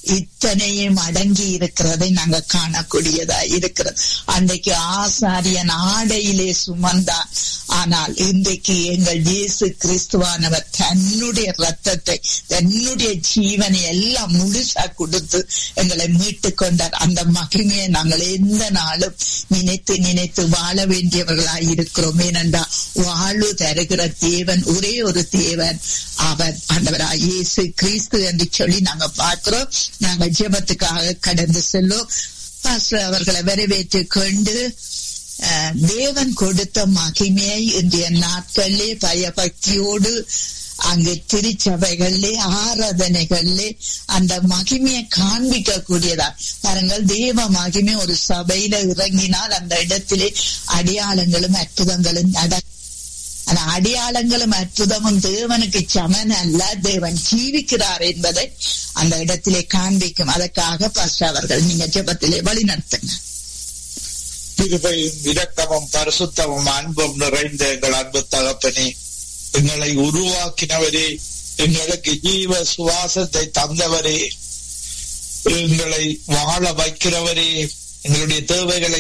இத்தனையும் அடங்கி இருக்கிறதை நாங்க காணக்கூடியதா இருக்கிறது அன்றைக்கு ஆசாரியன் ஆடையிலே சுமந்தான் ஆனால் இன்றைக்கு எங்கள் இயேசு கிறிஸ்துவானவர் தன்னுடைய ரத்தத்தை தன்னுடைய ஜீவனை எல்லாம் முழுசா கொடுத்து எங்களை மீட்டு கொண்டார் அந்த மகிமையை நாங்கள் எந்த நாளும் நினைத்து நினைத்து வாழ வேண்டியவர்களாய் இருக்கிறோம் ஏனென்றா வாழ்வு தருகிற தேவன் ஒரே ஒரு தேவன் அவர் ஆண்டவராய் இயேசு கிறிஸ்து என்று சொல்லி நாங்க பார்க்கிறோம் நாங்க ஜெபத்துக்காக கடந்து செல்லும் பாஸ்டர் அவர்களை வரவேற்று கொண்டு அஹ், தேவன் கொடுத்த மகிமையை இன்றைய நாட்களிலே பயபக்தியோடு அங்கு திருச்சபைகளிலே ஆராதனைகளிலே அந்த மகிமையை காண்பிக்க கூடியதா பாருங்கள் தேவ மகிமை ஒரு சபையில இறங்கினால் அந்த இடத்திலே அடையாளங்களும் அற்புதங்களும் நட ஆனா அடையாளங்களும் அற்புதமும் தேவனுக்கு சமன் அல்ல தேவன் ஜீவிக்கிறார் என்பதை அந்த இடத்திலே காண்பிக்கும் அதற்காக பாஸ்டர் அவர்கள் நீங்க ஜெபத்திலே வழி நடத்துங்க கிருபையும் இரக்கமும் பரிசுத்தமும் அன்பும் நிறைந்த எங்கள் அன்பு தகப்பனே எங்களை உருவாக்கினவரே எங்களுக்கு ஜீவ சுவாசத்தை தந்தவரே எங்களை வாழ வைக்கிறவரே எங்களுடைய தேவைகளை